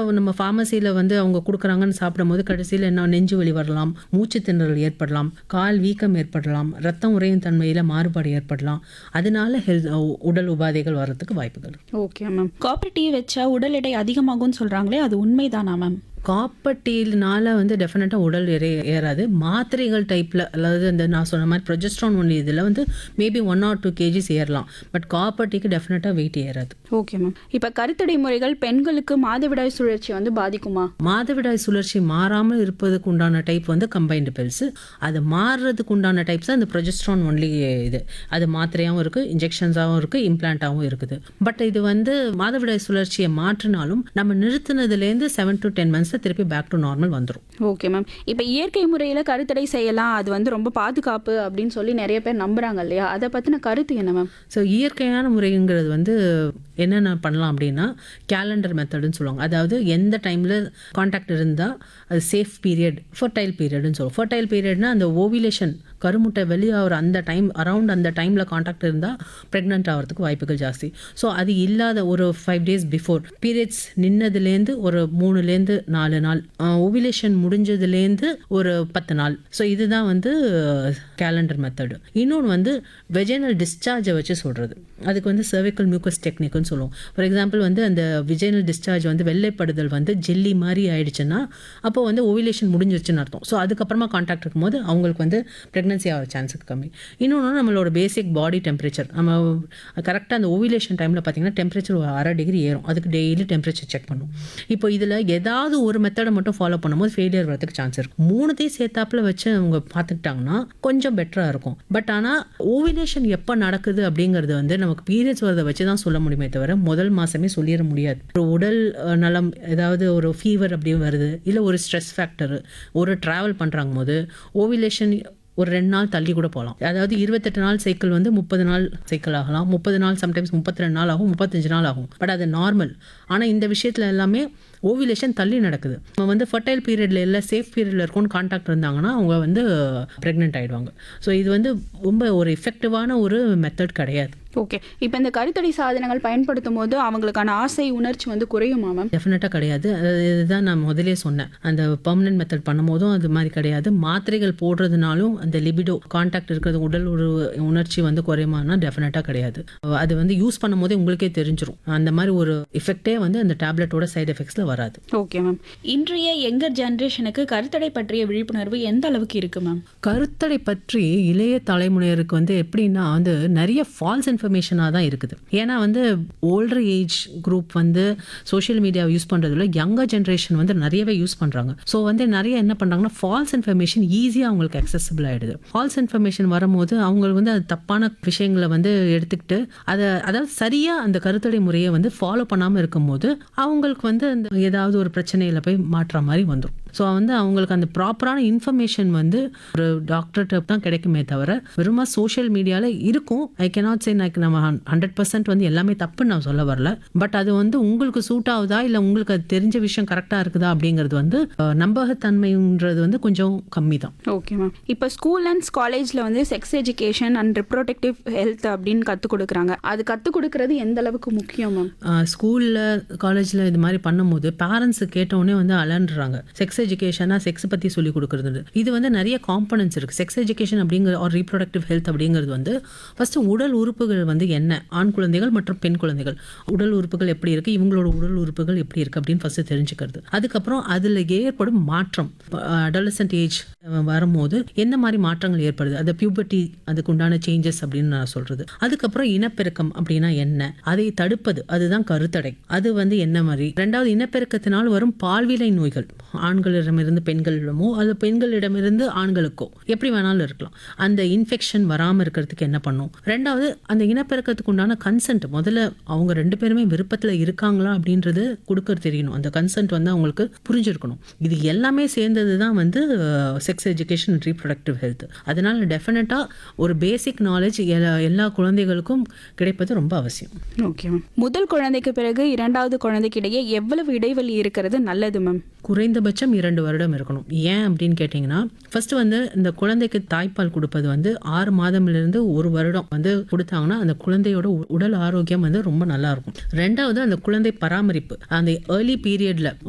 நம்ம ஃபார்மசியில் வந்து அவங்க கொடுக்குறாங்கன்னு சாப்பிடும்போது கடைசியில் என்ன நெஞ்சு வலி வரலாம் மூச்சு திணறல் ஏற்படலாம் கால் வீக்கம் ஏற்படலாம் ரத்தம் உறையும் தன்மையில் மாறுபாடு ஏற்படலாம் அதனால ஹெல்த் உடல் உபாதைகள் வர்றதுக்கு வாய்ப்புகள் இருக்கு. ஓகே மேம் காப்பர் டீ வச்சா உடல் எடை அதிகமாகும்னு சொல்றாங்களே அது உண்மைதானா மேம் காப்பர் டீனால வந்து டெஃபினட்டாக உடல் எடை ஏறாது மாத்திரைகள் டைப்பில் அதாவது இந்த நான் சொன்ன மாதிரி ப்ரொஜெஸ்ட்ரான் ஒன்று இதில் வந்து maybe one or two kgs ஏறலாம் பட் காப்பர் டீக்கு டெஃபினட்டாக வெயிட் ஏறாது ஓகே மேம் இப்போ கருத்தடை முறைகள் பெண்களுக்கு மாதவிடாய் சுழற்சி வந்து பாதிக்குமா மாதவிடாய் சுழற்சி மாறாமல் இருப்பதுக்கு உண்டான டைப் வந்து கம்பைன்டு பில்ஸ் அது மாறுறதுக்கு உண்டான டைப்ஸ் தான் இந்த ப்ரொஜெஸ்ட்ரான் ஒன்லி இது அது மாத்திரையாகவும் இருக்குது இன்ஜெக்ஷன்ஸாகவும் இருக்குது இம்ப்ளான்ட்டாகவும் இருக்குது பட் இது வந்து மாதவிடாய் சுழற்சியை மாற்றினாலும் நம்ம நிறுத்தினதுலேருந்து செவன் டு டென் மந்த்ஸில் திருப்பி பேக் டு நார்மல் வந்துடும் ஓகே மேம் இப்போ இயற்கை முறையில் கருத்தடை செய்யலாம் அது வந்து ரொம்ப பாதுகாப்பு அப்படின்னு சொல்லி நிறைய பேர் நம்புறாங்க இல்லையா அதை பற்றின கருத்து என்ன மேம் ஸோ இயற்கையான முறைங்கிறது வந்து என்னென்ன பண்ணலாம் அப்படின்னா கேலண்டர் மெத்தடுன்னு சொல்லுவாங்க அதாவது எந்த டைமில் காண்டாக்ட் இருந்தால் அது சேஃப் பீரியட் ஃபர்டைல் பீரியட்னு சொல்லுவோம் ஃபர்டைல் பீரியட்னா அந்த ஓவிலேஷன் கருமுட்டை வெளியாகிற அந்த டைம் அரவுண்ட் அந்த டைமில் காண்டாக்ட் இருந்தால் ப்ரெக்னென்ட் ஆகிறதுக்கு வாய்ப்புகள் ஜாஸ்தி ஸோ அது இல்லாத ஒரு ஃபைவ் டேஸ் பிஃபோர் பீரியட்ஸ் நின்னதுலேருந்து ஒரு மூணுலேருந்து நாலு நாள் ஓவிலேஷன் முடிஞ்சதுலேருந்து ஒரு பத்து நாள் ஸோ இதுதான் வந்து கேலண்டர் மெத்தடு இன்னொன்று வந்து வெஜைனல் டிஸ்சார்ஜை வச்சு சொல்கிறது அதுக்கு வந்து cervical மியூக்கஸ் டெக்னிக்னு சொல்லுவோம் ஃபார் எக்ஸாம்பிள் வந்து அந்த விஜைனல் டிஸ்சார்ஜ் வந்து வெள்ளைப்படுதல் வந்து ஜெல்லி மாதிரி ஆயிடுச்சுன்னா அப்போ வந்து ஓவிலேஷன் முடிஞ்சிருச்சுன்னு அர்த்தம் ஸோ அதுக்கப்புறமா காண்டாக்ட் இருக்கும்போது அவங்களுக்கு வந்து ப்ரெக்னன்சி ஆகிற சான்ஸுக்கு கம்மி இன்னொன்று நம்மளோட பேசிக் பாடி டெம்பரேச்சர் நம்ம கரெக்டாக அந்த ஓவிலேஷன் டைமில் பார்த்தீங்கன்னா டெம்பரேச்சர் ஒரு அரை டிகிரி ஏறும் அதுக்கு டெய்லி டெம்பரேச்சர் செக் பண்ணும் இப்போ இதில் ஏதாவது ஒரு மெத்தடை மட்டும் ஃபாலோ பண்ணும்போது ஃபெயிலியர் வரதுக்கு சான்ஸ் இருக்கும் மூணுத்தையும் சேர்த்தாப்புல வச்சு அவங்க பார்த்துக்கிட்டாங்கன்னா கொஞ்சம் பெட்டராக இருக்கும் பட் ஆனால் ஓவிலேஷன் எப்போ நடக்குது அப்படிங்கிறது வந்து நமக்கு பீரியட்ஸ் வரதை வச்சு தான் சொல்ல முடியுமே தவிர முதல் மாதமே சொல்லிட முடியாது ஒரு உடல் அஹ், நலம் ஏதாவது ஒரு ஃபீவர் அப்படி வருது இல்லை ஒரு ஸ்ட்ரெஸ் ஃபேக்டர் ஒரு ட்ராவல் பண்ணுறாங்க போது ஓவிலேஷன் ஒரு ரெண்டு நாள் தள்ளி கூட போகலாம் அதாவது இருபத்தெட்டு நாள் சைக்கிள் வந்து முப்பது நாள் சைக்கிள் ஆகலாம் முப்பது நாள் சம்டைம்ஸ் முப்பத்தி ரெண்டு நாள் ஆகும் முப்பத்தஞ்சு நாள் ஆகும் பட் அது நார்மல் ஆனால் இந்த விஷயத்தில் எல்லாமே ஓவிலேஷன் தள்ளி நடக்குது நம்ம வந்து ஃபர்டைல் பீரியடில் இல்லை சேஃப் பீரியடில் இருக்கும்னு காண்டாக்ட் இருந்தாங்கன்னா அவங்க வந்து ப்ரெக்னென்ட் ஆகிடுவாங்க ஸோ இது வந்து ரொம்ப ஒரு எஃபெக்டிவான ஒரு மெத்தட் கிடையாது ஓகே இப்போ இந்த கருத்தடை சாதனங்கள் பயன்படுத்தும் போது அவங்களுக்கான ஆசை உணர்ச்சி வந்து குறையுமா மேம் டெஃபினட்டாக கிடையாது அது இதுதான் நான் முதலே சொன்னேன் அந்த பர்மனன்ட் மெத்தட் பண்ணும்போதும் அது மாதிரி கிடையாது மாத்திரைகள் போடுறதுனாலும் அந்த லிபிடோ காண்டாக்ட் இருக்கிறது உடல் ஒரு உணர்ச்சி வந்து குறையுமானா டெஃபினட்டாக கிடையாது அது வந்து யூஸ் பண்ணும்போதே உங்களுக்கே தெரிஞ்சிரும் அந்த மாதிரி ஒரு எஃபெக்டே வந்து அந்த டேப்லெட்டோட சைடு எஃபெக்ட்ஸில் வராது ஓகே மேம் இன்றைய யங்கர் ஜென்ரேஷனுக்கு கருத்தடை பற்றிய விழிப்புணர்வு எந்த அளவுக்கு இருக்கு மேம் கருத்தடை பற்றி இளைய தலைமுறையருக்கு வந்து எப்படின்னா வந்து நிறைய ஃபால்ஸ் இன்ஃபர்மேஷனாக தான் இருக்குது ஏன்னா வந்து ஓல்டர் ஏஜ் குரூப் வந்து சோஷியல் மீடியாவை யூஸ் பண்ணுறதுல யங்கர் ஜென்ரேஷன் வந்து நிறையவே யூஸ் பண்ணுறாங்க ஸோ வந்து நிறைய என்ன பண்ணுறாங்கன்னா ஃபால்ஸ் இன்ஃபர்மேஷன் ஈஸியாக அவங்களுக்கு அக்சசபிள் ஆகிடுது ஃபால்ஸ் இன்ஃபர்மேஷன் வரும்போது அவங்க வந்து அது தப்பான விஷயங்களை வந்து எடுத்துக்கிட்டு அதை அதாவது சரியாக அந்த கருத்தடை முறையை வந்து ஃபாலோ பண்ணாமல் இருக்கும்போது அவங்களுக்கு வந்து அந்த ஏதாவது ஒரு பிரச்சனையில் போய் மாற்றுற மாதிரி வந்துடும் ஸோ வந்து அவங்களுக்கு அந்த ப்ராப்பரான இன்ஃபர்மேஷன் வந்து ஒரு டாக்டர்கிட்ட தான் கிடைக்குமே தவிர வெறுமா சோஷியல் மீடியாவில் இருக்கும் ஐ கேனாட் சே எனக்கு நம்ம ஹண்ட்ரட் பர்சன்ட் வந்து எல்லாமே தப்புன்னு நான் சொல்ல வரல பட் அது வந்து உங்களுக்கு சூட் ஆகுதா இல்லை உங்களுக்கு அது தெரிஞ்ச விஷயம் கரெக்டாக இருக்குதா அப்படிங்கிறது வந்து அஹ், நம்பகத்தன்மைன்றது வந்து கொஞ்சம் கம்மி தான் ஓகே மேம் இப்போ ஸ்கூல் அண்ட் காலேஜில் வந்து sex education and reproductive health அப்படின்னு கற்றுக் கொடுக்குறாங்க அது கற்றுக் கொடுக்கறது எந்த அளவுக்கு முக்கியம் மேம் ஸ்கூலில் காலேஜில் இது மாதிரி பண்ணும்போது பேரண்ட்ஸ் கேட்டவுடனே வந்து அலன்றாங்க செக்ஸ் எஜுகேஷனாக செக்ஸ் பற்றி சொல்லி கொடுக்குறது இது வந்து நிறைய காம்பனன்ட்ஸ் இருக்குது செக்ஸ் எஜுகேஷன் அப்படிங்கிற ஒரு ரீப்ரொடக்டிவ் ஹெல்த் அப்படிங்கிறது வந்து ஃபஸ்ட்டு உடல் உறுப்புகள் வந்து என்ன ஆண் குழந்தைகள் மற்றும் பெண் குழந்தைகள் உடல் உறுப்புகள் எப்படி இருக்குது இவங்களோட உடல் உறுப்புகள் எப்படி இருக்குது அப்படின்னு ஃபஸ்ட்டு தெரிஞ்சுக்கிறது அதுக்கப்புறம் அதில் ஏற்படும் மாற்றம் அடலசன்ட் ஏஜ் வரும்போது என்ன மாதிரி மாற்றங்கள் ஏற்படுது அது பியூபர்ட்டி அதுக்கு உண்டான சேஞ்சஸ் அப்படின்னு நான் சொல்கிறது அதுக்கப்புறம் இனப்பெருக்கம் அப்படின்னா என்ன அதை தடுப்பது அதுதான் கருத்தடை அது வந்து என்ன மாதிரி ரெண்டாவது இனப்பெருக்கத்தினால் வரும் பால்விலை நோய்கள் ஆண்களிடமிருந்து பெண்களிடமோ அல்லது பெண்களிடமிருந்து ஆண்களுக்கோ எப்படி வேணாலும் இருக்கலாம் அந்த இன்ஃபெக்ஷன் வராமல் இருக்கிறதுக்கு என்ன பண்ணும் ரெண்டாவது அந்த இனப்பெருக்கத்துக்கு உண்டான கன்சென்ட் முதல்ல அவங்க ரெண்டு பேருமே விருப்பத்தில் இருக்காங்களா அப்படின்றது கொடுக்க தெரியணும் அந்த கன்சென்ட் வந்து அவங்களுக்கு புரிஞ்சிருக்கணும் இது எல்லாமே சேர்ந்தது தான் வந்து செக்ஸ் எஜுகேஷன் ரீப்ரொடக்டிவ் ஹெல்த் அதனால டெஃபினட்டாக ஒரு பேசிக் நாலேஜ் எல்லா குழந்தைகளுக்கும் கிடைப்பது ரொம்ப அவசியம் ஓகே மேம் முதல் குழந்தைக்கு பிறகு இரண்டாவது குழந்தைக்கு இடையே எவ்வளவு இடைவெளி இருக்கிறது நல்லது மேம் குறைந்தபட்சம் இரண்டு வருடம் இருக்கணும் ஏன் அப்படின்னு கேட்டிங்கன்னா ஃபர்ஸ்ட் வந்து இந்த குழந்தைக்கு தாய்ப்பால் கொடுப்பது வந்து ஆறு மாதமிலிருந்து ஒரு வருடம் வந்து கொடுத்தாங்கன்னா அந்த குழந்தையோட உ- உடல் ஆரோக்கியம் வந்து ரொம்ப நல்லா இருக்கும் ரெண்டாவது அந்த குழந்தை பராமரிப்பு அந்த ஏர்லி பீரியட்ல